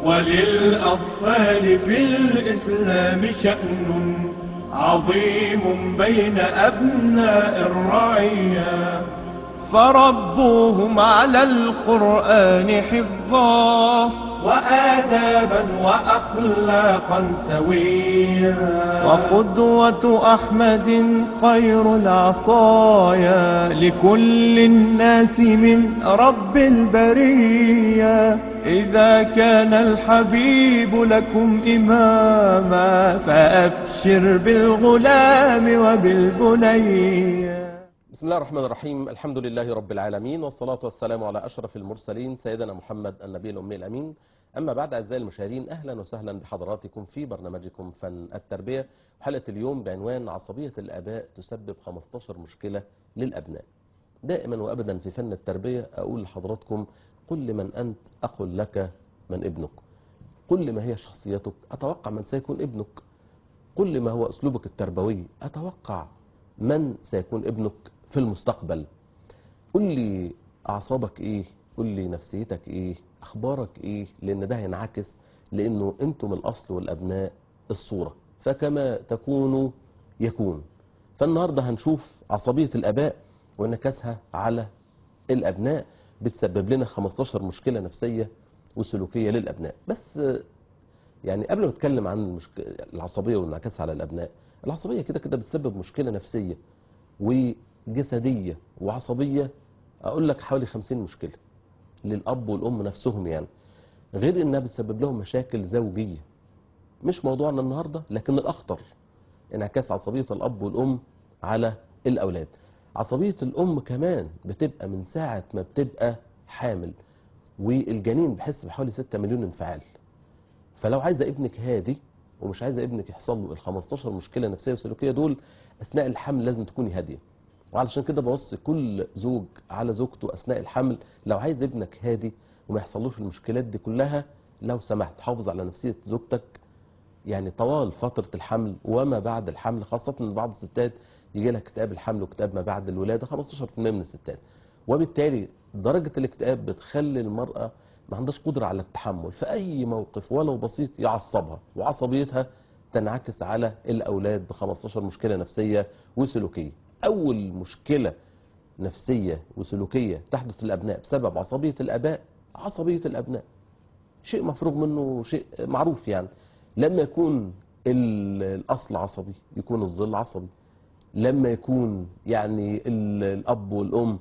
وللأطفال في الإسلام شأن عظيم بين أبناء الرعية فربوهم على القرآن حفظا وآدابا وأخلاقا سويا وقدوة أحمد خير العطايا لكل الناس من رب البرية إذا كان الحبيب لكم إماما فأبشر بالغلام وبالبنية بسم الله الرحمن الرحيم الحمد لله رب العالمين والصلاة والسلام على أشرف المرسلين سيدنا محمد النبي الأمي الأمين أما بعد أعزائي المشاهدين أهلا وسهلا بحضراتكم في برنامجكم فن التربية حلقة اليوم بعنوان عصبية الآباء تسبب 15 مشكلة للأبناء دائما وأبدا في فن التربية أقول لحضراتكم قل لمن أنت أقل لك من ابنك قل ما هي شخصيتك أتوقع من سيكون ابنك قل ما هو أسلوبك التربوي أتوقع من سيكون ابنك في المستقبل قل لي أعصابك إيه قل لي نفسيتك إيه أخبارك إيه لأن ده هينعكس لأنه أنتم الأصل والأبناء الصورة فكما تكونوا يكون فالنهاردة هنشوف عصبية الأباء وانعكاسها على الأبناء بتسبب لنا 15 مشكلة نفسية وسلوكية للأبناء بس يعني قبل ما اتكلم عن المشك... العصبية وانعكاسها على الأبناء العصبية كده كده بتسبب مشكلة نفسية وجسدية وعصبية أقول لك حوالي 50 مشكلة للأب والأم نفسهم يعني غير إنها بتسبب لهم مشاكل زوجية مش موضوعنا النهاردة لكن الأخطر انعكاس عصبية الأب والأم على الأولاد عصبية الأم كمان بتبقى من ساعة ما بتبقى حامل والجنين بحس بحوالي 6 مليون انفعال فلو عايزة ابنك هادي ومش عايزة ابنك يحصل له ال 15 مشكلة نفسية وسلوكية دول أثناء الحمل لازم تكوني هادية وعلشان كده بوصي كل زوج على زوجته أثناء الحمل لو عايز ابنك هادي وما يحصلوش المشكلات دي كلها لو سمحت حافظ على نفسية زوجتك يعني طوال فترة الحمل وما بعد الحمل خاصة ان بعض الستات يجي لها اكتئاب الحمل واكتئاب ما بعد الولادة 15% من الستات وبالتالي درجة الاكتئاب بتخلي المرأة ما عندهاش قدرة على التحمل في أي موقف ولو بسيط يعصبها وعصبيتها تنعكس على الأولاد ب 15 مشكلة نفسية وسلوكية أول مشكلة نفسية وسلوكية تحدث للأبناء بسبب عصبية الآباء عصبية الأبناء شيء مفروغ منه شيء معروف يعني لما يكون الأصل عصبي يكون الظل عصبي لما يكون يعني الأب والأم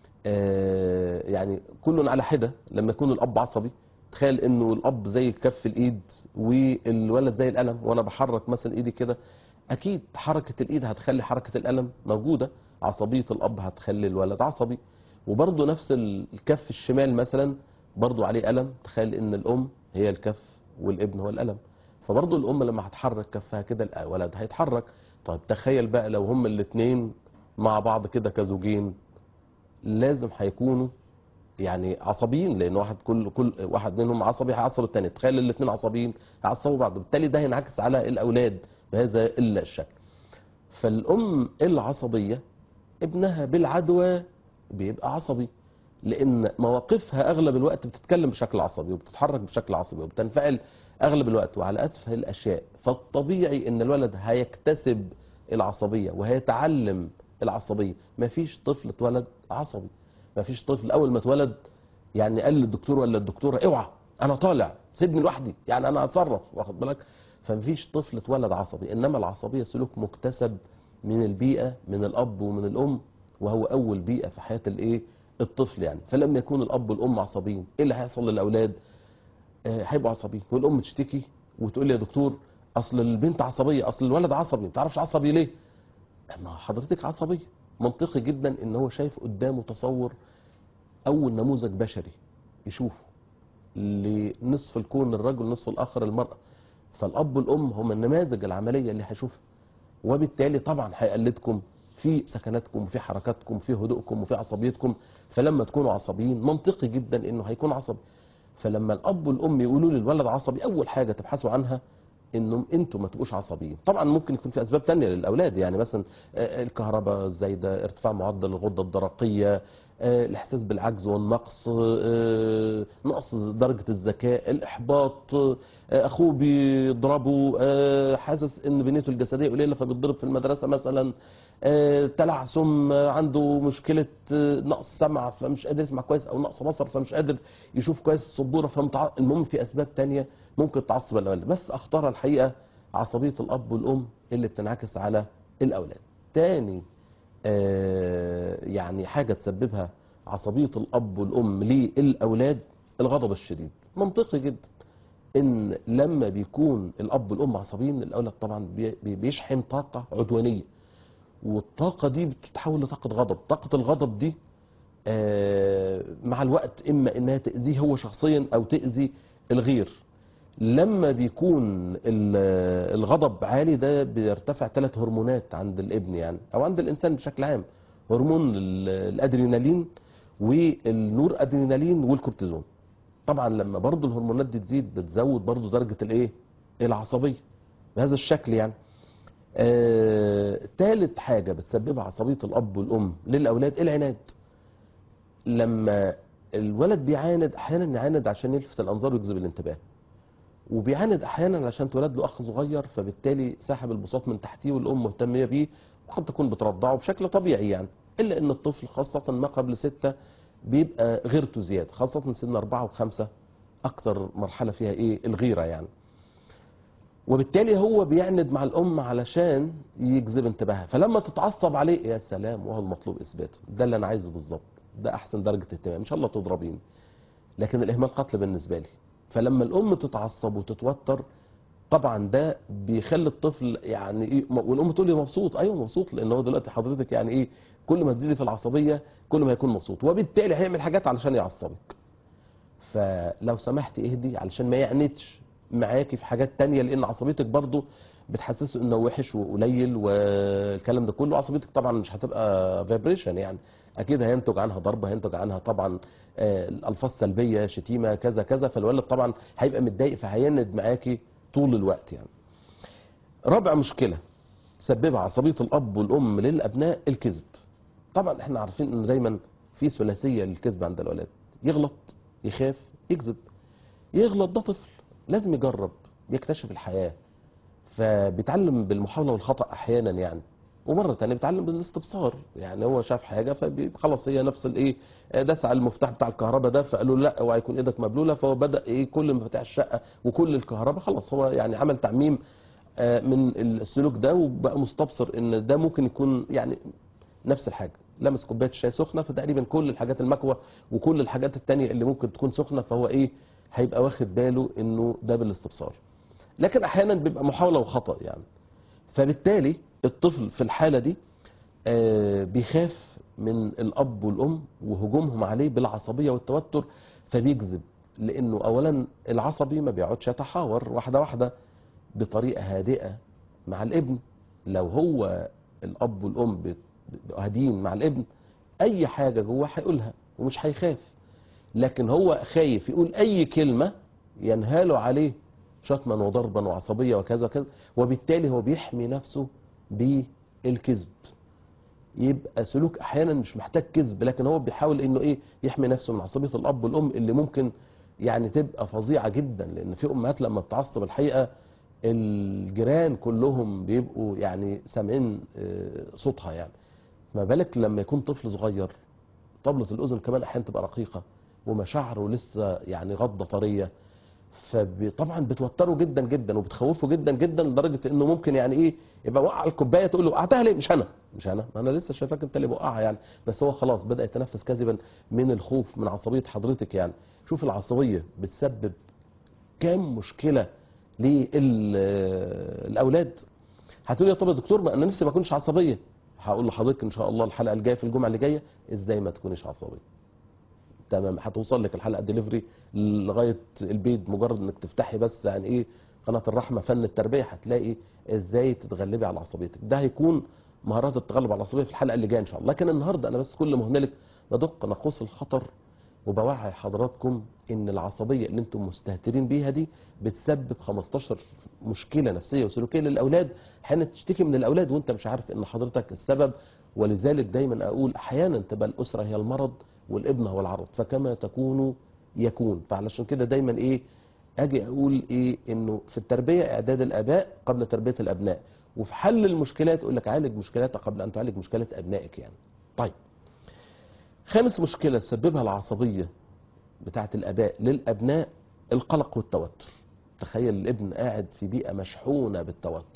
يعني كل على حدة لما يكون الأب عصبي تخيل انه الاب زي كف الايد والولد زي القلم وانا بحرك مثلا ايدي كده اكيد حركة الايد هتخلي حركة القلم موجودة عصبية الاب هتخلي الولد عصبي وبرضه نفس الكف الشمال مثلا برضه عليه قلم تخيل ان الام هي الكف والابن هو القلم فبرضه الام لما هتحرك كفها كده الولد هيتحرك طيب تخيل بقى لو هما الاثنين مع بعض كده كزوجين لازم هيكونوا يعني عصبيين لان واحد كل كل واحد منهم عصبي هيعصب الثاني تخيل الاثنين عصبيين هيعصبوا بعض بالتالي ده هينعكس على الاولاد بهذا الشكل فالام العصبيه ابنها بالعدوى بيبقى عصبي لان مواقفها اغلب الوقت بتتكلم بشكل عصبي وبتتحرك بشكل عصبي وبتنفعل اغلب الوقت وعلى اتفه الاشياء فالطبيعي ان الولد هيكتسب العصبيه وهيتعلم العصبيه مفيش طفل اتولد عصبي ما فيش طفل اول ما اتولد يعني قال للدكتور ولا الدكتوره اوعى انا طالع سيبني لوحدي يعني انا هتصرف واخد بالك فمفيش طفل اتولد عصبي انما العصبيه سلوك مكتسب من البيئه من الاب ومن الام وهو اول بيئه في حياه الايه الطفل يعني فلما يكون الاب والام عصبيين ايه اللي هيحصل للاولاد آه هيبقوا عصبيين والام تشتكي وتقول لي يا دكتور اصل البنت عصبيه اصل الولد عصبي ما تعرفش عصبي ليه ما حضرتك عصبيه منطقي جدا ان هو شايف قدامه تصور اول نموذج بشري يشوفه لنصف الكون الرجل نصف الاخر المرأة فالاب والام هم النماذج العملية اللي هيشوفها وبالتالي طبعا هيقلدكم في سكناتكم وفي حركاتكم وفي هدوءكم وفي عصبيتكم فلما تكونوا عصبيين منطقي جدا انه هيكون عصبي فلما الاب والام يقولوا للولد عصبي اول حاجة تبحثوا عنها انهم انتوا ما تبقوش عصبيين طبعا ممكن يكون في اسباب تانية للاولاد يعني مثلا آه، الكهرباء الزايده ارتفاع معدل الغده الدرقيه آه، الاحساس بالعجز والنقص آه، نقص درجه الذكاء الاحباط آه، اخوه بيضربه آه، حاسس ان بنيته الجسديه قليله فبيتضرب في المدرسه مثلا آه، تلعثم آه، عنده مشكله آه، نقص سمع فمش قادر يسمع كويس او نقص بصر فمش قادر يشوف كويس السبوره فمتع... المهم في اسباب تانية ممكن تعصب الاولاد بس اختار الحقيقه عصبيه الاب والام اللي بتنعكس على الاولاد تاني آه، يعني حاجه تسببها عصبيه الاب والام للاولاد الغضب الشديد منطقي جدا ان لما بيكون الاب والام عصبيين الاولاد طبعا بي- بي- بيشحن طاقه عدوانيه والطاقه دي بتتحول لطاقه غضب طاقه الغضب دي آه، مع الوقت اما انها تاذيه هو شخصيا او تاذي الغير لما بيكون ال- الغضب عالي ده بيرتفع ثلاث هرمونات عند الابن يعني او عند الانسان بشكل عام هرمون ال- الادرينالين والنور ادرينالين والكورتيزون طبعا لما برضو الهرمونات دي تزيد بتزود برضو درجة الايه العصبية بهذا الشكل يعني آه، تالت حاجة بتسببها عصبية الأب والأم للأولاد العناد لما الولد بيعاند أحيانا يعاند عشان يلفت الأنظار ويجذب الانتباه وبيعاند أحيانا عشان تولد له أخ صغير فبالتالي ساحب البساط من تحتيه والأم مهتمية بيه وقد تكون بترضعه بشكل طبيعي يعني إلا إن الطفل خاصة ما قبل ستة بيبقى غيرته زيادة خاصة من سن أربعة وخمسة أكتر مرحلة فيها إيه الغيرة يعني وبالتالي هو بيعند مع الأم علشان يجذب انتباهها فلما تتعصب عليه يا سلام وهو المطلوب إثباته ده اللي أنا عايزه بالظبط ده أحسن درجة اهتمام إن شاء الله تضربيني لكن الإهمال قتل بالنسبة لي فلما الأم تتعصب وتتوتر طبعا ده بيخلي الطفل يعني ايه والام تقول لي مبسوط ايوه مبسوط لان هو دلوقتي حضرتك يعني ايه كل ما تزيدي في العصبيه كل ما يكون مبسوط وبالتالي هيعمل حاجات علشان يعصبك فلو سمحت اهدي علشان ما يعنتش معاكي في حاجات تانية لان عصبيتك برضو بتحسسه انه وحش وقليل والكلام ده كله عصبيتك طبعا مش هتبقى فايبريشن يعني اكيد هينتج عنها ضرب هينتج عنها طبعا آه، الفاظ سلبيه شتيمه كذا كذا فالولد طبعا هيبقى متضايق فهيند معاكي طول الوقت يعني رابع مشكله تسببها عصبيه الاب والام للابناء الكذب طبعا احنا عارفين ان دايما في ثلاثيه للكذب عند الاولاد يغلط يخاف يكذب يغلط ده طفل لازم يجرب يكتشف الحياه فبيتعلم بالمحاوله والخطا احيانا يعني ومره تانية بيتعلم بالاستبصار يعني هو شاف حاجه فخلاص هي نفس الايه داس على المفتاح بتاع الكهرباء ده فقالوا له لا اوعى يكون ايدك مبلوله فهو بدا ايه كل مفاتيح الشقه وكل الكهرباء خلاص هو يعني عمل تعميم آه، من السلوك ده وبقى مستبصر ان ده ممكن يكون يعني نفس الحاجه لمس كوبايه شاي سخنه فتقريبا كل الحاجات المكوى وكل الحاجات التانية اللي ممكن تكون سخنه فهو ايه هيبقى واخد باله انه ده بالاستبصار لكن احيانا بيبقى محاوله وخطا يعني فبالتالي الطفل في الحاله دي آه، بيخاف من الاب والام وهجومهم عليه بالعصبيه والتوتر فبيكذب لانه اولا العصبي ما بيقعدش يتحاور واحده واحده بطريقه هادئه مع الابن لو هو الاب والام بت- بيبقوا هاديين مع الابن اي حاجه جواه هيقولها ومش هيخاف لكن هو خايف يقول اي كلمه ينهال عليه شتما وضربا وعصبيه وكذا وكذا وبالتالي هو بيحمي نفسه بالكذب يبقى سلوك احيانا مش محتاج كذب لكن هو بيحاول انه ايه يحمي نفسه من عصبيه الاب والام اللي ممكن يعني تبقى فظيعه جدا لان في امهات لما بتعصب الحقيقه الجيران كلهم بيبقوا يعني سامعين آه، صوتها يعني ما بالك لما يكون طفل صغير طبلة الأذن كمان أحيانا تبقى رقيقة ومشاعره لسه يعني غضة طرية فطبعا بتوتره جدا جدا وبتخوفه جدا جدا لدرجة انه ممكن يعني ايه يبقى وقع الكوباية تقول له وقعتها ليه مش انا مش انا ما انا لسه شايفاك انت اللي بوقعها يعني بس هو خلاص بدأ يتنفس كذبا من الخوف من عصبية حضرتك يعني شوف العصبية بتسبب كام مشكلة للاولاد هتقول يا طب يا دكتور ما انا نفسي ما اكونش عصبيه هقول لحضرتك ان شاء الله الحلقه الجايه في الجمعه اللي جايه ازاي ما تكونيش عصبيه تمام هتوصل لك الحلقه ديليفري لغايه البيت مجرد انك تفتحي بس يعني ايه قناه الرحمه فن التربيه هتلاقي ازاي تتغلبي على عصبيتك ده هيكون مهارات التغلب على العصبيه في الحلقه اللي جايه ان شاء الله لكن النهارده انا بس كل ما هنالك بدق ناقوس الخطر وبوعي حضراتكم ان العصبيه اللي انتم مستهترين بيها دي بتسبب 15 مشكله نفسيه وسلوكيه للاولاد احيانا تشتكي من الاولاد وانت مش عارف ان حضرتك السبب ولذلك دايما اقول احيانا تبقى الاسره هي المرض والابن هو العرض فكما تكون يكون فعلشان كده دايما ايه اجي اقول ايه انه في التربيه اعداد الاباء قبل تربيه الابناء وفي حل المشكلات يقول لك عالج مشكلاتك قبل ان تعالج مشكلات ابنائك يعني طيب خامس مشكله تسببها العصبيه بتاعه الاباء للابناء القلق والتوتر تخيل الابن قاعد في بيئه مشحونه بالتوتر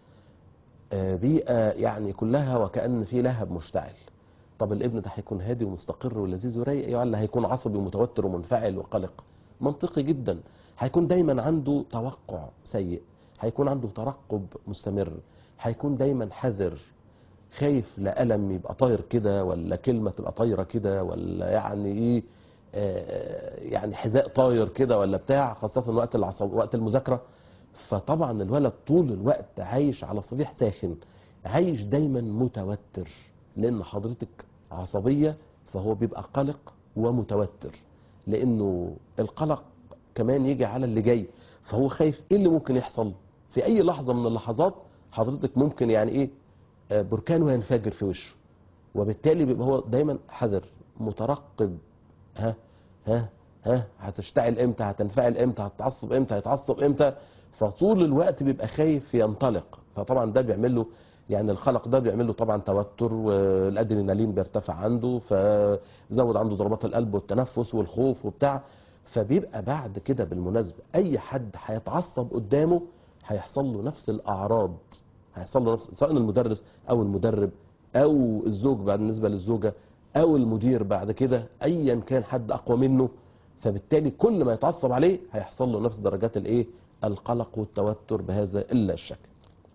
آه، بيئه يعني كلها وكأن في لهب مشتعل طب الابن ده هيكون هادي ومستقر ولذيذ ورايق ولا هيكون عصبي ومتوتر ومنفعل وقلق منطقي جدا هيكون دايما عنده توقع سيء هيكون عنده ترقب مستمر هيكون دايما حذر خايف لا ألم يبقى طاير كده ولا كلمة تبقى طايرة كده ولا يعني ايه آه، يعني حذاء طاير كده ولا بتاع خاصة وقت العصب وقت المذاكرة فطبعا الولد طول الوقت عايش على صفيح ساخن عايش دايما متوتر لان حضرتك عصبية فهو بيبقى قلق ومتوتر لانه القلق كمان يجي على اللي جاي فهو خايف ايه اللي ممكن يحصل في اي لحظة من اللحظات حضرتك ممكن يعني ايه آه، بركان ينفجر في وشه وبالتالي بيبقى هو دايما حذر مترقب ها ها ها هتشتعل امتى هتنفعل امتى هتتعصب امتى هيتعصب امتى فطول الوقت بيبقى خايف ينطلق فطبعا ده بيعمل له يعني القلق ده بيعمل له طبعا توتر والادرينالين بيرتفع عنده فزود عنده ضربات القلب والتنفس والخوف وبتاع فبيبقى بعد كده بالمناسبه اي حد هيتعصب قدامه هيحصل له نفس الاعراض هيحصل له نفس سواء المدرس او المدرب او الزوج بالنسبه للزوجه او المدير بعد كده ايا كان حد اقوى منه فبالتالي كل ما يتعصب عليه هيحصل له نفس درجات الايه القلق والتوتر بهذا الا الشكل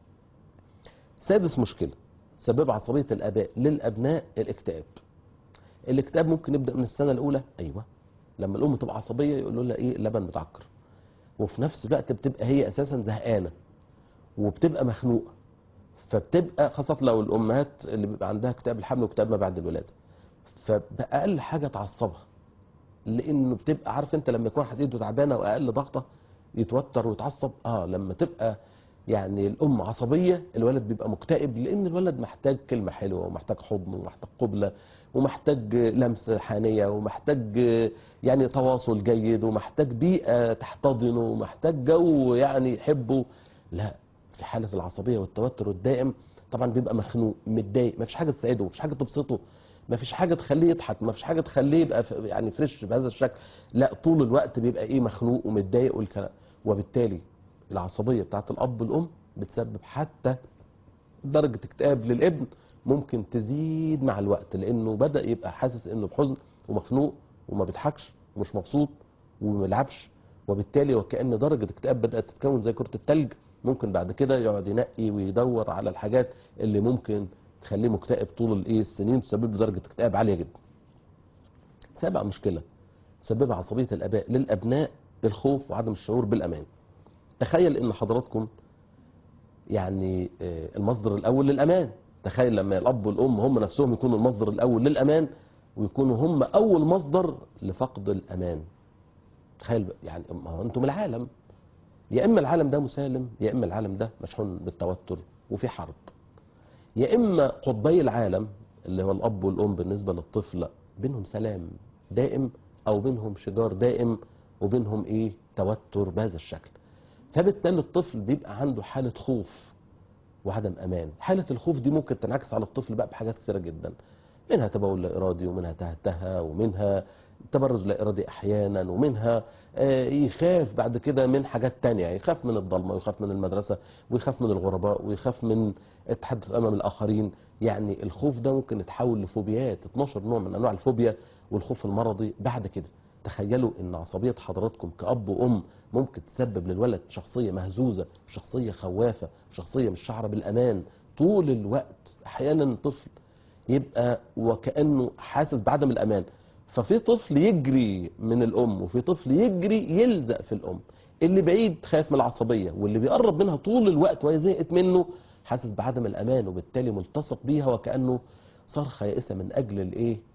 سادس مشكله سبب عصبيه الاباء للابناء الاكتئاب الاكتئاب ممكن يبدا من السنه الاولى ايوه لما الام تبقى عصبيه يقولوا لها ايه اللبن متعكر وفي نفس الوقت بتبقى هي اساسا زهقانه وبتبقى مخنوقه فبتبقى خاصه لو الامهات اللي بيبقى عندها اكتئاب الحمل واكتئاب ما بعد الولاده فباقل حاجه تعصبها لانه بتبقى عارف انت لما يكون حد ايده تعبانه واقل ضغطه يتوتر ويتعصب اه لما تبقى يعني الام عصبيه الولد بيبقى مكتئب لان الولد محتاج كلمه حلوه ومحتاج حضن ومحتاج قبله ومحتاج لمس حانيه ومحتاج يعني تواصل جيد ومحتاج بيئه تحتضنه ومحتاج جو يعني يحبه لا في حاله العصبيه والتوتر الدائم طبعا بيبقى مخنوق متضايق مفيش حاجه تسعده مفيش حاجه تبسطه مفيش حاجه تخليه يضحك مفيش حاجه تخليه يبقى ف- يعني فريش بهذا الشكل لا طول الوقت بيبقى ايه مخنوق ومتضايق والكلام وبالتالي العصبيه بتاعت الاب والام بتسبب حتى درجه اكتئاب للابن ممكن تزيد مع الوقت لانه بدا يبقى حاسس انه بحزن ومخنوق وما بيضحكش ومش مبسوط وما بيلعبش وبالتالي وكأن درجة اكتئاب بدأت تتكون زي كرة التلج ممكن بعد كده يقعد ينقي ويدور على الحاجات اللي ممكن تخليه مكتئب طول الايه السنين تسبب له درجة اكتئاب عالية جدا. سابع مشكلة تسببها عصبية الآباء للأبناء الخوف وعدم الشعور بالأمان. تخيل إن حضراتكم يعني آه، المصدر الأول للأمان. تخيل لما الأب والأم هم نفسهم يكونوا المصدر الأول للأمان ويكونوا هم أول مصدر لفقد الأمان. تخيل بقى، يعني ما هو انتم العالم يا اما العالم ده مسالم يا اما العالم ده مشحون بالتوتر وفي حرب يا اما قطبي العالم اللي هو الاب والام بالنسبه للطفل بينهم سلام دائم او بينهم شجار دائم وبينهم ايه توتر بهذا الشكل فبالتالي الطفل بيبقى عنده حاله خوف وعدم امان حاله الخوف دي ممكن تنعكس على الطفل بقى بحاجات كثيره جدا منها تبول لا ارادي ومنها تهتها ومنها تبرج لا ارادي احيانا ومنها آه، يخاف بعد كده من حاجات تانية يخاف من الضلمه ويخاف من المدرسه ويخاف من الغرباء ويخاف من التحدث امام الاخرين يعني الخوف ده ممكن يتحول لفوبيات 12 نوع من انواع الفوبيا والخوف المرضي بعد كده تخيلوا ان عصبيه حضراتكم كاب وام ممكن تسبب للولد شخصيه مهزوزه شخصيه خوافه شخصيه مش شعره بالامان طول الوقت احيانا طفل يبقى وكانه حاسس بعدم الامان ففي طفل يجري من الام وفي طفل يجري يلزق في الام اللي بعيد خايف من العصبيه واللي بيقرب منها طول الوقت وهي زهقت منه حاسس بعدم الامان وبالتالي ملتصق بيها وكانه صرخه يائسه من اجل الايه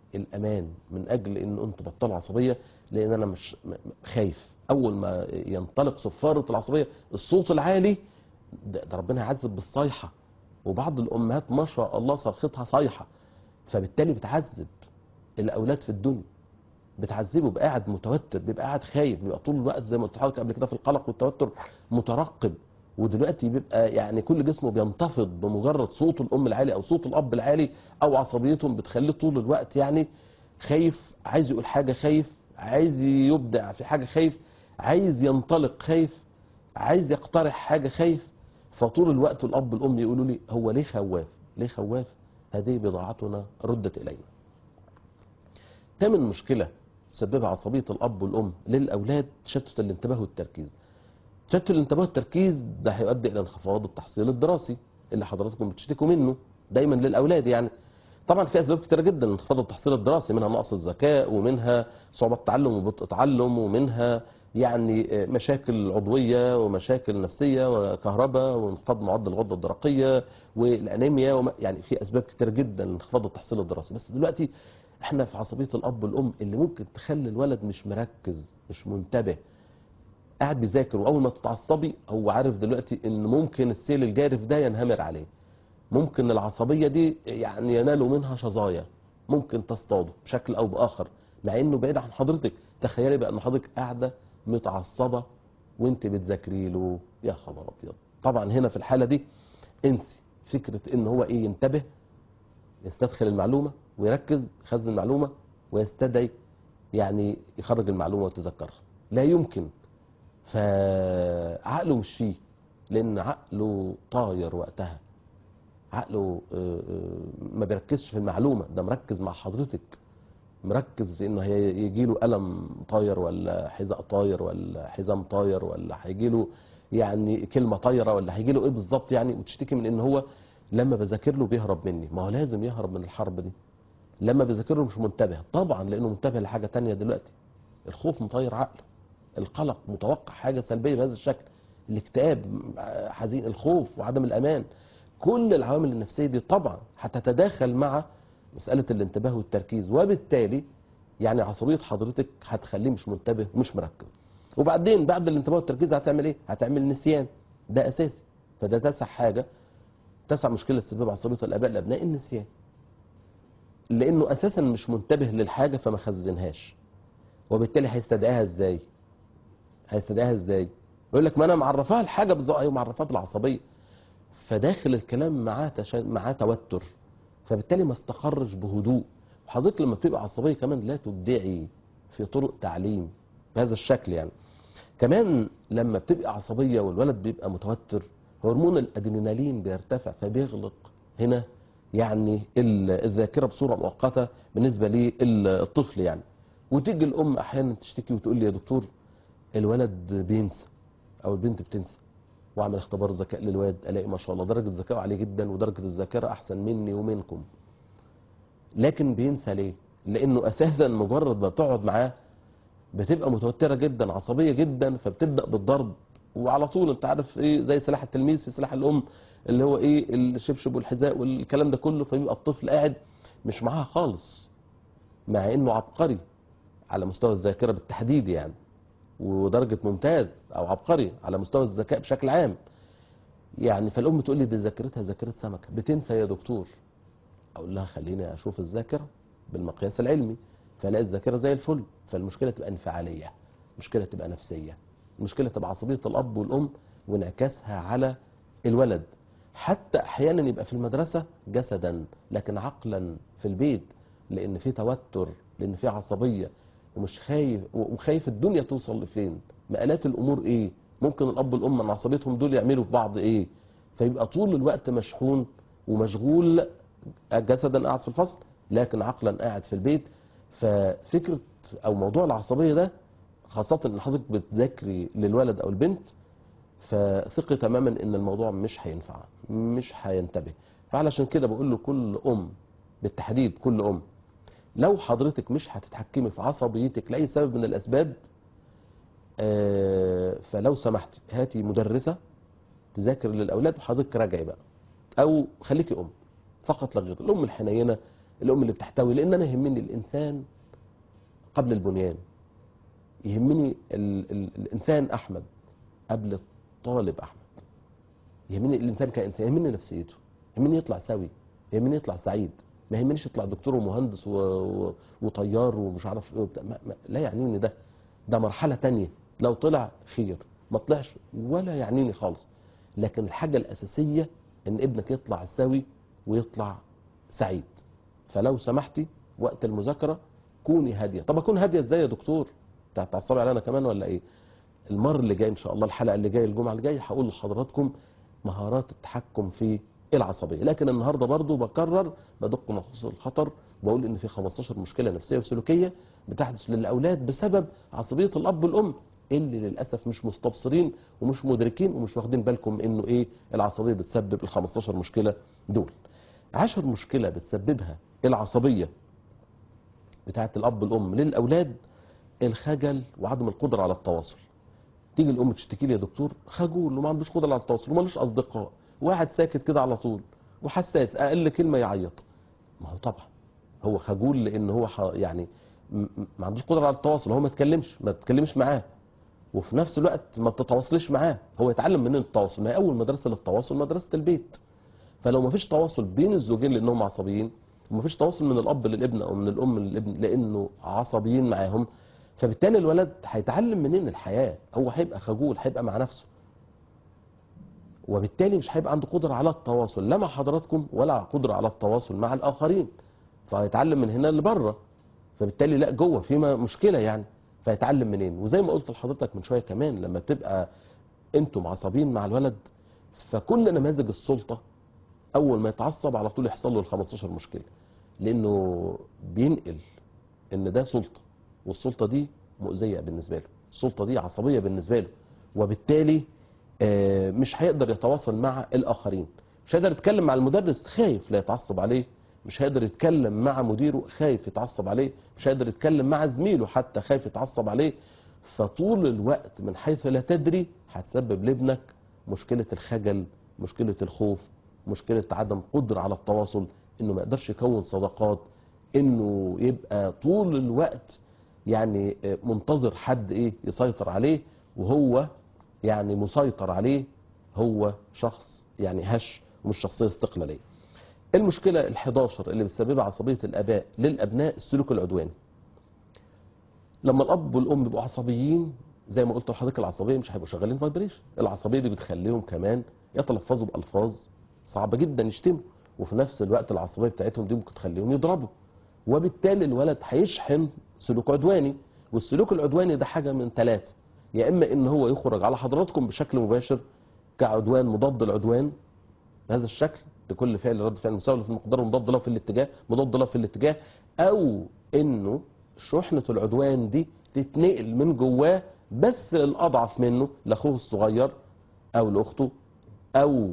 الامان من اجل ان انتوا بطلوا عصبيه لان انا مش م- م- خايف اول ما ينطلق صفاره العصبيه الصوت العالي ده, ده ربنا يعذب بالصيحه وبعض الامهات ما شاء الله صرختها صيحه فبالتالي بتعذب الاولاد في الدنيا بتعذبه بيبقى قاعد متوتر بيبقى قاعد خايف بيبقى طول الوقت زي ما قلت لحضرتك قبل كده في القلق والتوتر مترقب ودلوقتي بيبقى يعني كل جسمه بينتفض بمجرد صوت الام العالي او صوت الاب العالي او عصبيتهم بتخليه طول الوقت يعني خايف عايز يقول حاجه خايف عايز يبدع في حاجه خايف عايز ينطلق خايف عايز يقترح حاجه خايف فطول الوقت الاب والام يقولوا لي هو ليه خواف ليه خواف هذه بضاعتنا ردت الينا تامن مشكله تسببها عصبيه الاب والام للاولاد تشتت الانتباه والتركيز تشتت الانتباه والتركيز ده هيؤدي الى انخفاض التحصيل الدراسي اللي حضراتكم بتشتكوا منه دايما للاولاد يعني طبعا في اسباب كتيره جدا لانخفاض التحصيل الدراسي منها نقص الذكاء ومنها صعوبه التعلم وبطء التعلم ومنها يعني مشاكل عضويه ومشاكل نفسيه وكهرباء وانخفاض معدل الغده الدرقيه والانيميا وما يعني في اسباب كتير جدا لانخفاض التحصيل الدراسي بس دلوقتي احنا في عصبيه الاب والام اللي ممكن تخلي الولد مش مركز مش منتبه قاعد بيذاكر واول ما تتعصبي هو عارف دلوقتي ان ممكن السيل الجارف ده ينهمر عليه ممكن العصبيه دي يعني ينالوا منها شظايا ممكن تصطاده بشكل او باخر مع انه بعيد عن حضرتك تخيلي بقى ان حضرتك قاعده متعصبه وانت بتذاكري له يا خبر ابيض طبعا هنا في الحاله دي انسي فكره ان هو ايه ينتبه يستدخل المعلومه ويركز يخزن المعلومه ويستدعي يعني يخرج المعلومه ويتذكرها لا يمكن فعقله مش فيه لان عقله طاير وقتها عقله آه، آه، ما بيركزش في المعلومه ده مركز مع حضرتك مركز في انه هيجي له قلم طاير ولا حذاء طاير ولا حزام طاير ولا هيجي له يعني كلمه طايره ولا هيجي له ايه بالظبط يعني وتشتكي من ان هو لما بذاكر له بيهرب مني ما هو لازم يهرب من الحرب دي لما بذاكر له مش منتبه طبعا لانه منتبه لحاجه تانية دلوقتي الخوف مطير عقله القلق متوقع حاجه سلبيه بهذا الشكل الاكتئاب حزين الخوف وعدم الامان كل العوامل النفسيه دي طبعا هتتداخل مع مساله الانتباه والتركيز وبالتالي يعني عصبيه حضرتك هتخليه مش منتبه ومش مركز وبعدين بعد الانتباه والتركيز هتعمل ايه هتعمل نسيان ده اساسي فده تسع حاجه تسع مشكله تسبب عصبيه الاباء الابناء النسيان لانه اساسا مش منتبه للحاجه فما خزنهاش وبالتالي هيستدعيها ازاي هيستدعيها ازاي يقول لك ما انا معرفاها الحاجه بالظبط ايوه معرفاها بالعصبيه فداخل الكلام معاه تشا... معاه توتر فبالتالي ما استقرش بهدوء وحضرتك لما بتبقى عصبيه كمان لا تبدعي في طرق تعليم بهذا الشكل يعني كمان لما بتبقى عصبيه والولد بيبقى متوتر هرمون الادرينالين بيرتفع فبيغلق هنا يعني ال- الذاكره بصوره مؤقته بالنسبه للطفل يعني وتيجي الام احيانا تشتكي وتقول لي يا دكتور الولد بينسى او البنت بتنسى واعمل اختبار ذكاء للواد الاقي ما شاء الله درجه ذكائه عاليه جدا ودرجه الذاكره احسن مني ومنكم لكن بينسى ليه لانه اساسا مجرد ما بتقعد معاه بتبقى متوتره جدا عصبيه جدا فبتبدا بالضرب وعلى طول انت عارف ايه زي سلاح التلميذ في سلاح الام اللي هو ايه الشبشب والحذاء والكلام ده كله فيبقى الطفل قاعد مش معاها خالص مع انه عبقري على مستوى الذاكره بالتحديد يعني ودرجه ممتاز او عبقري على مستوى الذكاء بشكل عام يعني فالام تقول لي دي ذاكرتها ذاكره سمكه بتنسى يا دكتور اقول لها خليني اشوف الذاكره بالمقياس العلمي فالاقي الذاكره زي الفل فالمشكله تبقى انفعاليه المشكله تبقى نفسيه المشكله تبقى عصبيه الاب والام وانعكاسها على الولد حتى احيانا يبقى في المدرسه جسدا لكن عقلا في البيت لان في توتر لان في عصبيه ومش خايف وخايف الدنيا توصل لفين مآلات الامور ايه ممكن الاب والام من عصبيتهم دول يعملوا في بعض ايه فيبقى طول الوقت مشحون ومشغول جسدا قاعد في الفصل لكن عقلا قاعد في البيت ففكره او موضوع العصبيه ده خاصه ان حضرتك بتذاكري للولد او البنت فثقي تماما ان الموضوع مش هينفع مش هينتبه فعلشان كده بقول لكل ام بالتحديد كل ام لو حضرتك مش هتتحكمي في عصبيتك لاي سبب من الاسباب آه، فلو سمحت هاتي مدرسه تذاكر للاولاد وحضرتك راجعي بقى او خليكي ام فقط لا غير الام الحنينه الام اللي بتحتوي لان انا يهمني الانسان قبل البنيان يهمني ال ال الانسان احمد قبل الطالب احمد يهمني الانسان كانسان يهمني نفسيته يهمني يطلع سوي يهمني يطلع سعيد ما يهمنيش يطلع دكتور ومهندس و... و... وطيار ومش عارف ايه وبتاع. ما... ما... لا يعنيني ده ده مرحله تانية لو طلع خير ما طلعش ولا يعنيني خالص لكن الحاجه الاساسيه ان ابنك يطلع سوي ويطلع سعيد فلو سمحتي وقت المذاكره كوني هاديه طب اكون هاديه ازاي يا دكتور انت هتعصبي علينا كمان ولا ايه المره اللي جاي ان شاء الله الحلقه اللي جايه الجمعه اللي جايه هقول لحضراتكم مهارات التحكم في العصبيه لكن النهارده برضو بكرر بدق نقص الخطر بقول ان في 15 مشكله نفسيه وسلوكيه بتحدث للاولاد بسبب عصبيه الاب والام اللي للاسف مش مستبصرين ومش مدركين ومش واخدين بالكم انه ايه العصبيه بتسبب ال 15 مشكله دول عشر مشكله بتسببها العصبيه بتاعه الاب والام للاولاد الخجل وعدم القدره على التواصل تيجي الام تشتكي لي يا دكتور خجول وما عندوش قدره على التواصل ومالوش اصدقاء وقاعد ساكت كده على طول وحساس اقل كلمه يعيط ما هو طبعا هو خجول لان هو ح... يعني م- م- ما عندوش قدره على التواصل هو ما تكلمش ما تتكلمش معاه وفي نفس الوقت ما بتتواصلش معاه هو يتعلم منين التواصل ما هي اول مدرسه للتواصل مدرسه البيت فلو ما فيش تواصل بين الزوجين لانهم عصبيين وما فيش تواصل من الاب للابن او من الام للابن لانه عصبيين معاهم فبالتالي الولد هيتعلم منين الحياه هو هيبقى خجول هيبقى مع نفسه وبالتالي مش هيبقى عنده قدره على التواصل لا مع حضراتكم ولا قدره على التواصل مع الاخرين فهيتعلم من هنا لبره فبالتالي لا جوه في م- مشكله يعني فيتعلم منين وزي ما قلت لحضرتك من شويه كمان لما بتبقى انتم عصبيين مع الولد فكل نماذج السلطه اول ما يتعصب على طول يحصل له ال 15 مشكله لانه بينقل ان ده سلطه والسلطه دي مؤذيه بالنسبه له السلطه دي عصبيه بالنسبه له وبالتالي آه، مش هيقدر يتواصل مع الاخرين مش هيقدر يتكلم مع المدرس خايف لا يتعصب عليه مش هيقدر يتكلم مع مديره خايف يتعصب عليه مش هيقدر يتكلم مع زميله حتى خايف يتعصب عليه فطول الوقت من حيث لا تدري هتسبب لابنك مشكلة الخجل مشكلة الخوف مشكلة عدم قدرة على التواصل انه ما يقدرش يكون صداقات انه يبقى طول الوقت يعني آه، منتظر حد ايه يسيطر عليه وهو يعني مسيطر عليه هو شخص يعني هش ومش شخصية استقلالية المشكلة ال11 اللي بتسببها عصبية الآباء للأبناء السلوك العدواني لما الأب والأم بيبقوا عصبيين زي ما قلت لحضرتك العصبية مش هيبقوا شغالين فايبريشن العصبية دي بتخليهم كمان يتلفظوا بألفاظ صعبة جدا يشتموا وفي نفس الوقت العصبية بتاعتهم دي ممكن تخليهم يضربوا وبالتالي الولد هيشحن سلوك عدواني والسلوك العدواني ده حاجة من ثلاثة يا إما إن هو يخرج على حضراتكم بشكل مباشر كعدوان مضاد العدوان بهذا الشكل لكل فعل رد فعل مساوي في المقدار ومضاد له في الاتجاه مضاد له في الاتجاه او انه شحنة العدوان دي تتنقل من جواه بس للاضعف منه لاخوه الصغير او لاخته او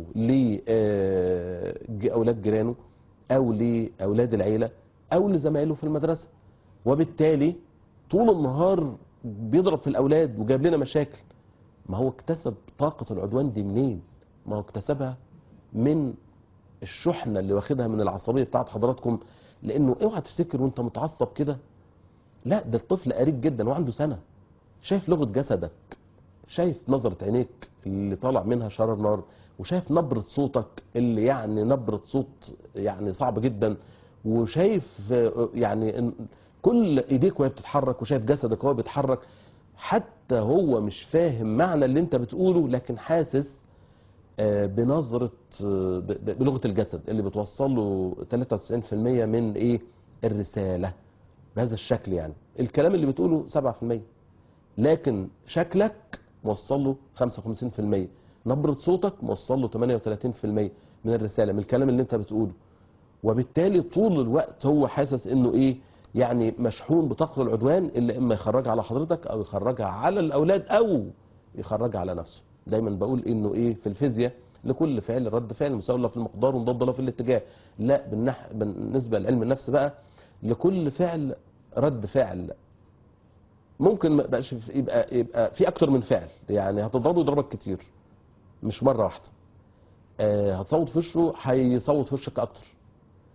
لاولاد جيرانه او لاولاد العيله او لزمايله في المدرسه وبالتالي طول النهار بيضرب في الاولاد وجاب لنا مشاكل ما هو اكتسب طاقه العدوان دي منين ما هو اكتسبها من الشحنه اللي واخدها من العصبيه بتاعت حضراتكم لانه اوعى تفتكر وانت متعصب كده لا ده الطفل قريب جدا وعنده سنه شايف لغه جسدك شايف نظره عينيك اللي طالع منها شرار نار وشايف نبره صوتك اللي يعني نبره صوت يعني صعب جدا وشايف آه، يعني إن كل ايديك وهي بتتحرك وشايف جسدك وهو بيتحرك حتى هو مش فاهم معنى اللي انت بتقوله لكن حاسس آه، بنظرة آه، ب- ب- بلغة الجسد اللي بتوصل له 93% من ايه الرسالة بهذا الشكل يعني الكلام اللي بتقوله 7% لكن شكلك موصل له 55% نبرة صوتك موصل له 38% من الرسالة من الكلام اللي انت بتقوله وبالتالي طول الوقت هو حاسس انه ايه يعني مشحون بطاقة العدوان اللي اما يخرجها على حضرتك او يخرجها على الاولاد او يخرجها على نفسه دايما بقول انه ايه في الفيزياء لكل فعل رد فعل مساوي له في المقدار ومضاد له في الاتجاه لا بالنح... بالنسبه لعلم النفس بقى لكل فعل رد فعل ممكن ما يبقاش في- يبقى يبقى في اكتر من فعل يعني هتضربه يضربك كتير مش مره واحده آه هتصوت في وشه هيصوت في وشك اكتر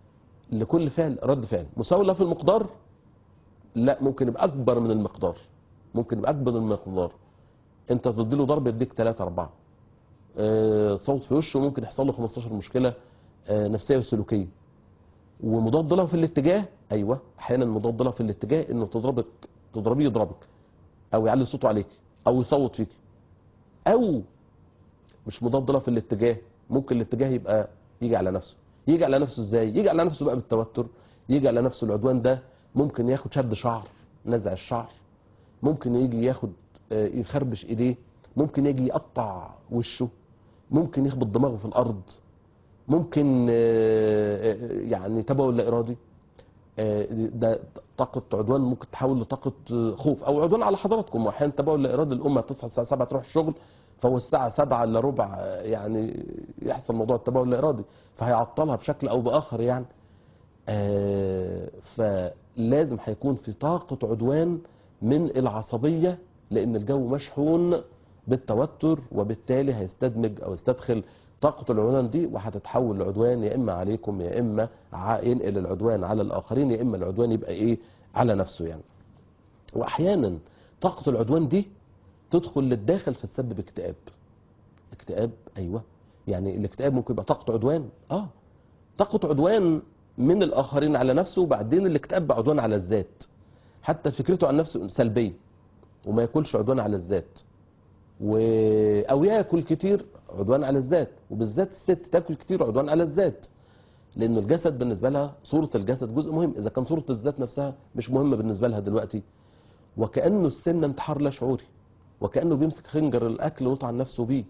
لكل فعل رد فعل مساوي له في المقدار لا ممكن يبقى اكبر من المقدار ممكن يبقى اكبر من المقدار انت تديله ضرب يديك 3 4 آه، صوت في وشه ممكن يحصل له 15 مشكله آه، نفسيه وسلوكيه ومضاد له في الاتجاه ايوه احيانا مضاد له في الاتجاه انه تضربك تضربيه يضربك او يعلي صوته عليك او يصوت فيك او مش مضاد له في الاتجاه ممكن الاتجاه يبقى يجي على نفسه يجي على نفسه ازاي يجي على نفسه بقى بالتوتر يجي على نفسه العدوان ده ممكن ياخد شد شعر نزع الشعر ممكن يجي ياخد آه، يخربش ايديه ممكن يجي يقطع وشه ممكن يخبط دماغه في الارض ممكن آه، آه، يعني تبول لا ارادي آه، ده طاقة عدوان ممكن تحول لطاقة آه، خوف أو عدوان على حضراتكم وأحيانا تبول لا إرادي الأمة تصحى الساعة 7 تروح الشغل فهو الساعة 7 إلا ربع آه، يعني يحصل موضوع التبول لا إرادي فهيعطلها بشكل أو بآخر يعني آه، فلازم هيكون في طاقة عدوان من العصبية لأن الجو مشحون بالتوتر وبالتالي هيستدمج أو يستدخل طاقة العدوان دي وهتتحول لعدوان يا إما عليكم يا إما ع- ينقل العدوان على الآخرين يا إما العدوان يبقى إيه على نفسه يعني وأحيانا طاقة العدوان دي تدخل للداخل فتسبب اكتئاب اكتئاب أيوه يعني الاكتئاب ممكن يبقى طاقة عدوان آه طاقة عدوان من الآخرين على نفسه وبعدين الاكتئاب بقى عدوان على الذات حتى فكرته عن نفسه سلبية وما ياكلش عدوان على الذات و... او ياكل كتير عدوان على الذات وبالذات الست تاكل كتير عدوان على الذات لان الجسد بالنسبه لها صوره الجسد جزء مهم اذا كان صوره الذات نفسها مش مهمه بالنسبه لها دلوقتي وكانه السمنه انتحار لا شعوري وكانه بيمسك خنجر الاكل ويطعن نفسه بيه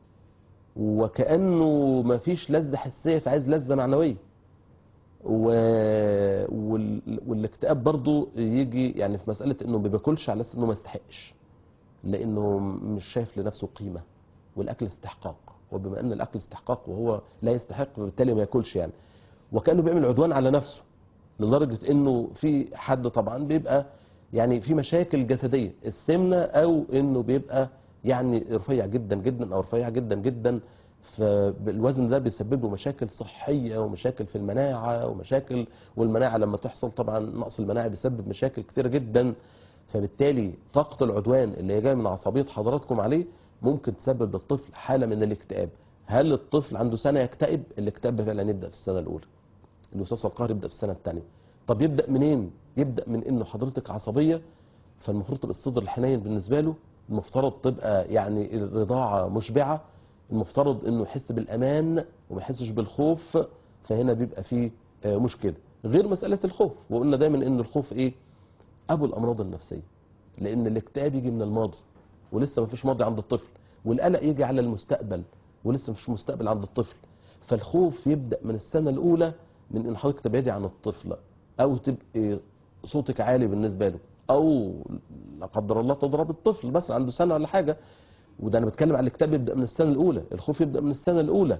وكانه ما فيش لذه حسيه فعايز لذه معنويه و... وال... والاكتئاب برضو يجي يعني في مساله انه ما بياكلش على اساس انه ما يستحقش لانه مش شايف لنفسه قيمه والاكل استحقاق وبما ان الاكل استحقاق وهو لا يستحق فبالتالي ما ياكلش يعني وكانه بيعمل عدوان على نفسه لدرجه انه في حد طبعا بيبقى يعني في مشاكل جسديه السمنه او انه بيبقى يعني رفيع جدا جدا او رفيع جدا جدا فالوزن ده بيسبب له مشاكل صحيه ومشاكل في المناعه ومشاكل والمناعه لما تحصل طبعا نقص المناعه بيسبب مشاكل كتيره جدا فبالتالي طاقة العدوان اللي هي جاية من عصبية حضراتكم عليه ممكن تسبب للطفل حالة من الاكتئاب هل الطفل عنده سنة يكتئب الاكتئاب فعلا يبدأ في السنة الأولى الوسواس القهري يبدأ في السنة الثانية طب يبدأ منين يبدأ من انه حضرتك عصبية فالمفروض تبقى الصدر الحنين بالنسبة له المفترض تبقى يعني الرضاعة مشبعة المفترض انه يحس بالامان وما يحسش بالخوف فهنا بيبقى فيه آه، مشكلة غير مسألة الخوف وقلنا دايما ان الخوف ايه ابو الامراض النفسيه لان الاكتئاب يجي من الماضي ولسه ما فيش ماضي عند الطفل والقلق يجي على المستقبل ولسه مفيش مستقبل عند الطفل فالخوف يبدا من السنه الاولى من ان حضرتك تبعدي عن الطفل او تبقي صوتك عالي بالنسبه له او لا قدر الله تضرب الطفل بس عنده سنه ولا حاجه وده انا بتكلم على الاكتئاب يبدا من السنه الاولى الخوف يبدا من السنه الاولى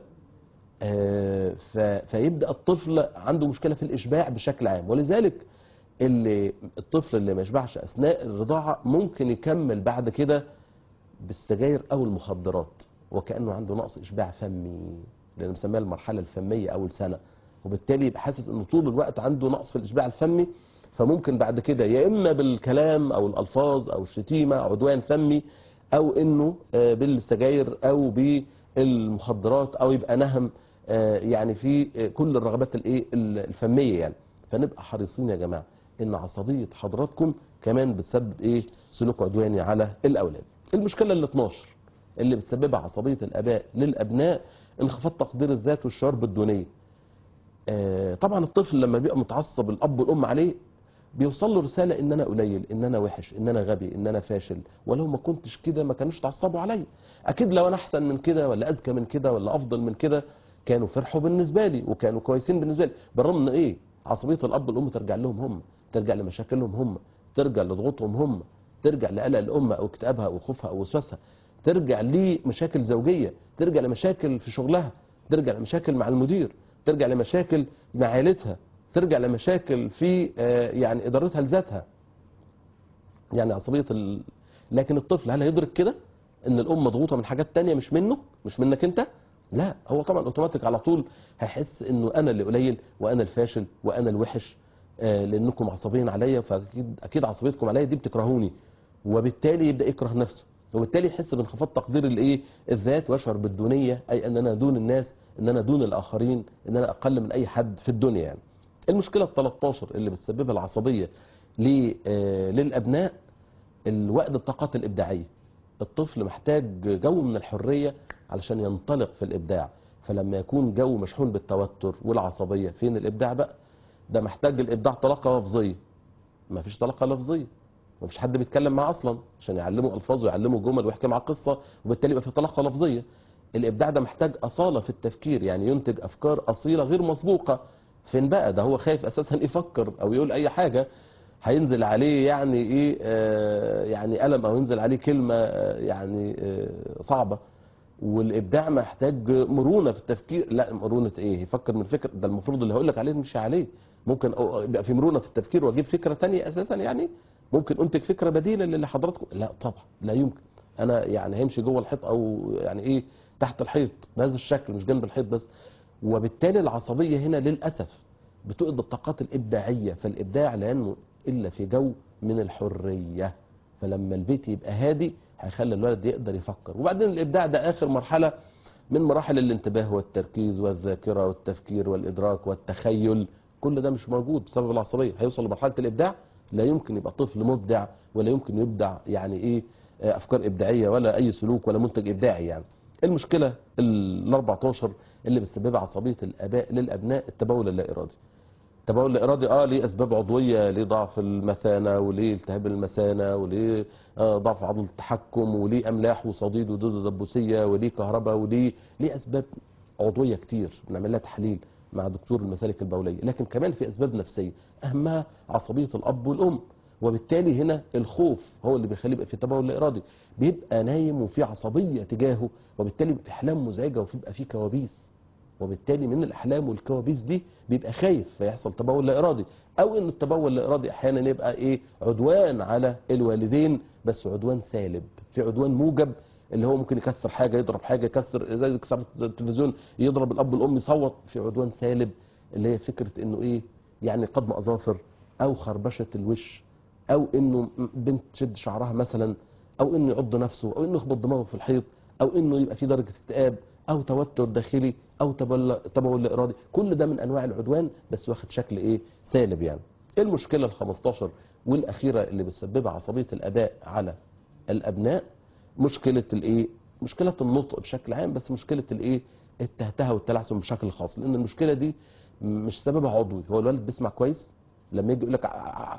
آه، ف- فيبدا الطفل عنده مشكله في الاشباع بشكل عام ولذلك اللي الطفل اللي ما يشبعش اثناء الرضاعه ممكن يكمل بعد كده بالسجاير او المخدرات وكانه عنده نقص اشباع فمي لان مسميها المرحله الفميه اول سنه وبالتالي يبقى حاسس انه طول الوقت عنده نقص في الاشباع الفمي فممكن بعد كده يا اما بالكلام او الالفاظ او الشتيمه عدوان فمي او انه آه، بالسجاير او بالمخدرات او يبقى نهم آه، يعني في آه، كل الرغبات الايه الفميه يعني فنبقى حريصين يا جماعه ان عصبيه حضراتكم كمان بتسبب ايه سلوك عدواني على الاولاد المشكله ال 12 اللي بتسببها عصبيه الاباء للابناء انخفاض تقدير الذات والشعور بالدونيه آه، طبعا الطفل لما بيبقى متعصب الاب والام عليه بيوصل له رساله ان انا قليل ان انا وحش ان انا غبي ان انا فاشل ولو ما كنتش كده ما كانوش تعصبوا عليا اكيد لو انا احسن من كده ولا اذكى من كده ولا افضل من كده كانوا فرحوا بالنسبه لي وكانوا كويسين بالنسبه لي بالرغم ان ايه عصبيه الاب والام ترجع لهم هم ترجع لمشاكلهم هم ترجع لضغوطهم هم ترجع لقلق الام او اكتئابها او خوفها او وسواسها ترجع لمشاكل زوجيه ترجع لمشاكل في شغلها ترجع لمشاكل مع المدير ترجع لمشاكل مع عائلتها ترجع لمشاكل في آه، يعني ادارتها لذاتها يعني عصبيه ال... لكن الطفل هل هيدرك كده ان الام مضغوطه من حاجات تانية مش منه مش منك انت لا هو طبعا اوتوماتيك على طول هيحس انه انا اللي قليل وانا الفاشل وانا الوحش آه، لانكم عصبيين عليا فاكيد اكيد عصبيتكم عليا دي بتكرهوني وبالتالي يبدا يكره نفسه وبالتالي يحس بانخفاض تقدير الايه الذات ويشعر بالدونيه اي ان انا دون الناس ان انا دون الاخرين ان انا اقل من اي حد في الدنيا يعني المشكله ال 13 اللي بتسببها العصبيه ل- آه، للابناء الوقت الطاقات الابداعيه الطفل محتاج جو من الحريه علشان ينطلق في الابداع فلما يكون جو مشحون بالتوتر والعصبيه فين الابداع بقى ده محتاج الابداع طلاقه لفظيه ما فيش طلاقه لفظيه ما فيش حد بيتكلم معاه اصلا عشان يعلمه الفاظ ويعلمه جمل ويحكي معاه قصه وبالتالي يبقى في طلاقه لفظيه الابداع ده محتاج اصاله في التفكير يعني ينتج افكار اصيله غير مسبوقه فين بقى ده هو خايف اساسا يفكر او يقول اي حاجه هينزل عليه يعني ايه آه يعني الم او ينزل عليه كلمه آه يعني آه صعبه والابداع محتاج مرونه في التفكير لا مرونه ايه يفكر من فكره ده المفروض اللي هقول لك عليه مش عليه ممكن أو- يبقى في مرونه في التفكير واجيب فكره تانية اساسا يعني ممكن انتج فكره بديله للي حضراتكم لا طبعا لا يمكن انا يعني هيمشي جوه الحيط او يعني ايه تحت الحيط بهذا الشكل مش جنب الحيط بس وبالتالي العصبيه هنا للاسف بتؤذي الطاقات الابداعيه فالابداع لا ينمو الا في جو من الحريه فلما البيت يبقى هادي هيخلي الولد يقدر يفكر وبعدين الابداع ده اخر مرحله من مراحل الانتباه والتركيز والذاكره والتفكير والادراك والتخيل كل ده مش موجود بسبب العصبيه هيوصل لمرحله الابداع لا يمكن يبقى طفل مبدع ولا يمكن يبدع يعني ايه آه، افكار ابداعيه ولا اي سلوك ولا منتج ابداعي يعني المشكله ال 14 اللي بتسببها عصبيه الاباء للابناء التبول اللا ارادي التبول الارادي اه ليه اسباب عضويه ليه ضعف المثانه وليه التهاب المثانه وليه آه ضعف عضله التحكم وليه املاح وصديد ودود دبوسيه وليه كهرباء وليه ليه اسباب عضويه كتير بنعمل لها تحليل مع دكتور المسالك البوليه لكن كمان في اسباب نفسيه اهمها عصبيه الاب والام وبالتالي هنا الخوف هو اللي بيخليه يبقى في تبول لا ارادي بيبقى نايم وفي عصبيه تجاهه وبالتالي بيبقى في احلام مزعجه وبيبقى في كوابيس وبالتالي من الاحلام والكوابيس دي بيبقى خايف فيحصل تبول لا ارادي او ان التبول اللا ارادي احيانا يبقى ايه عدوان على الوالدين بس عدوان سالب في عدوان موجب اللي هو ممكن يكسر حاجه يضرب حاجه يكسر زي يكسر التلفزيون يضرب الاب والام يصوت في عدوان سالب اللي هي فكره انه ايه يعني قضم اظافر او خربشه الوش او انه بنت تشد شعرها مثلا او انه يعض نفسه او انه يخبط دماغه في الحيط او انه يبقى في درجه اكتئاب او توتر داخلي او تبول تبول لا ارادي كل ده من انواع العدوان بس واخد شكل ايه سالب يعني ايه المشكله ال 15 والاخيره اللي بتسببها عصبيه الاباء على الابناء مشكله الايه مشكله النطق بشكل عام بس مشكله الايه التهتهه والتلعثم بشكل خاص لان المشكله دي مش سببها عضوي هو الولد بيسمع كويس لما يجي يقول لك ع-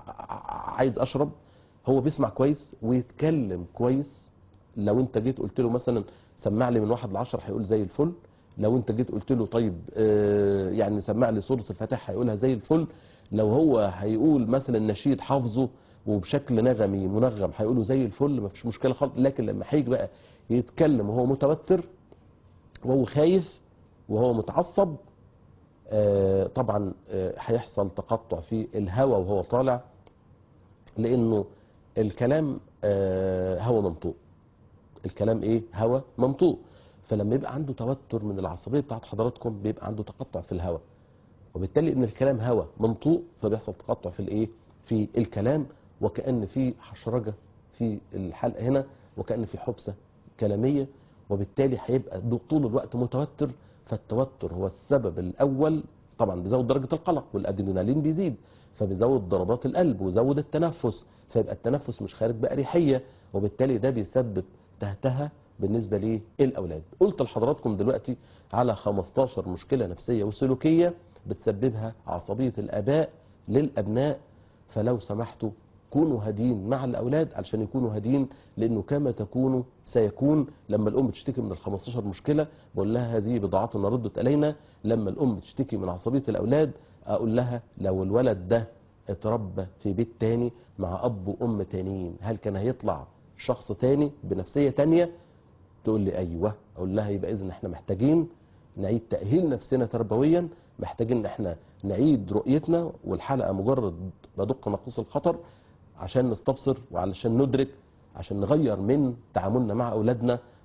ع- عايز اشرب هو بيسمع كويس ويتكلم كويس لو انت جيت قلت له مثلا سمع لي من واحد لعشرة هيقول زي الفل لو انت جيت قلت له طيب آه، يعني سمع لي سورة الفاتحة هيقولها زي الفل لو هو هيقول مثلا نشيد حافظه وبشكل نغمي منغم هيقوله زي الفل مفيش مشكلة خالص لكن لما هيجي بقى يتكلم وهو متوتر وهو خايف وهو متعصب آه، طبعا آه، هيحصل تقطع في الهواء وهو طالع لانه الكلام آه، هوا منطوق الكلام ايه هوا منطوق فلما يبقى عنده توتر من العصبيه بتاعت حضراتكم بيبقى عنده تقطع في الهواء وبالتالي ان الكلام هوا منطوق فبيحصل تقطع في الايه في الكلام وكان في حشرجه في الحلقه هنا وكان في حبسه كلاميه وبالتالي هيبقى دو- طول الوقت متوتر فالتوتر هو السبب الاول طبعا بيزود درجه القلق والادرينالين بيزيد فبيزود ضربات القلب ويزود التنفس فيبقى التنفس مش خارج بأريحية وبالتالي ده بيسبب تهتها بالنسبة للأولاد قلت لحضراتكم دلوقتي على 15 مشكلة نفسية وسلوكية بتسببها عصبية الآباء للأبناء فلو سمحتوا كونوا هادين مع الأولاد علشان يكونوا هادين لأنه كما تكونوا سيكون لما الأم تشتكي من ال 15 مشكلة بقول لها هذه بضاعتنا ردت إلينا لما الأم تشتكي من عصبية الأولاد أقول لها لو الولد ده اتربى في بيت تاني مع أب وأم تانيين هل كان هيطلع شخص تاني بنفسية تانية تقول لي أيوة أقول لها يبقى إذن إحنا محتاجين نعيد تأهيل نفسنا تربويا محتاجين إن إحنا نعيد رؤيتنا والحلقة مجرد بدق ناقوس الخطر عشان نستبصر وعلشان ندرك عشان نغير من تعاملنا مع أولادنا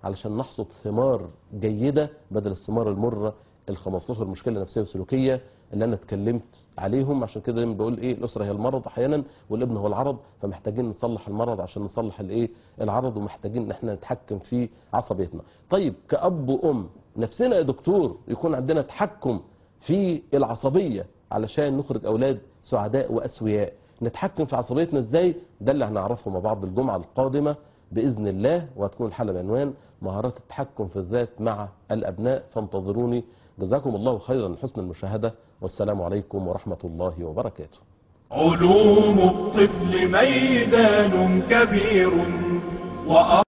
علشان نحصد ثمار جيدة بدل الثمار المرة ال 15 مشكلة نفسية وسلوكية اللي انا اتكلمت عليهم عشان كده دايما بقول ايه الاسره هي المرض احيانا والابن هو العرض فمحتاجين نصلح المرض عشان نصلح الايه العرض ومحتاجين ان احنا نتحكم في عصبيتنا طيب كاب وام نفسنا يا دكتور يكون عندنا تحكم في العصبيه علشان نخرج اولاد سعداء واسوياء نتحكم في عصبيتنا ازاي ده اللي هنعرفه مع بعض الجمعه القادمه باذن الله وهتكون الحلقه بعنوان مهارات التحكم في الذات مع الابناء فانتظروني جزاكم الله خيرا لحسن المشاهده والسلام عليكم ورحمه الله وبركاته علوم الطفل ميدان كبير وأ